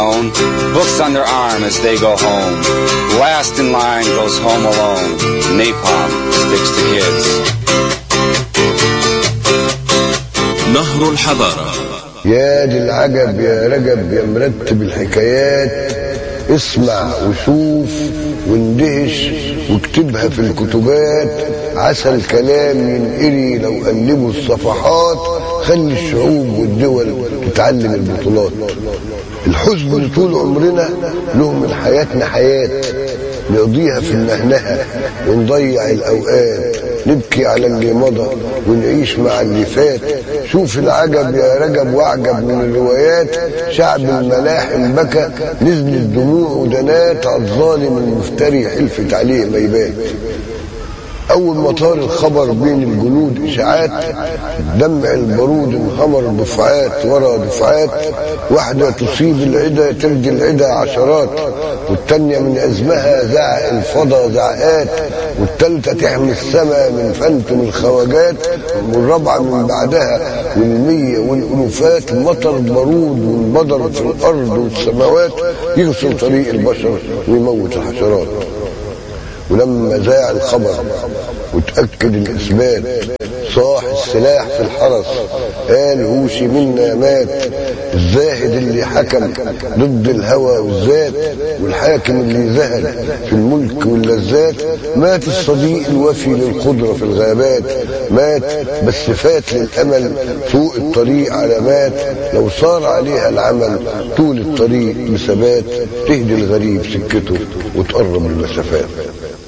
Books on their arm as they go home. Last in line goes home alone. Napalm sticks to kids. نهر الحضارة يا دي العجب يا رجب يا مرتب الحكايات اسمع وشوف واندهش واكتبها في الكتبات عسى الكلام ينقري لو قلبوا الصفحات خلي الشعوب والدول تتعلم البطولات الحزن طول عمرنا له من حياتنا حياة نقضيها في النهنهة ونضيع الأوقات نبكي على اللي مضى ونعيش مع اللي فات شوف العجب يا رجب واعجب من الروايات شعب الملاحم بكى نزلت دموع ودنات على الظالم المفتري حلفت عليه ما يبات أول ما طار الخبر بين الجنود إشاعات دمع البارود انهمر دفعات ورا دفعات واحدة تصيب العدا ترجي العدا عشرات والتانية من أزمها زعق الفضا زعقات والتالتة تحمي السما من فنتم الخواجات والرابعة من بعدها والمية والألوفات مطر بارود والمطر في الأرض والسماوات يغسل طريق البشر ويموت الحشرات ولما ذاع الخبر وتأكد الإثبات صاح السلاح في الحرس قال هوشي منا مات الزاهد اللي حكم ضد الهوى والذات والحاكم اللي زهد في الملك واللذات مات الصديق الوفي للقدرة في الغابات مات بس فات للأمل فوق الطريق علامات لو صار عليها العمل طول الطريق بثبات تهدي الغريب سكته وتقرب المسافات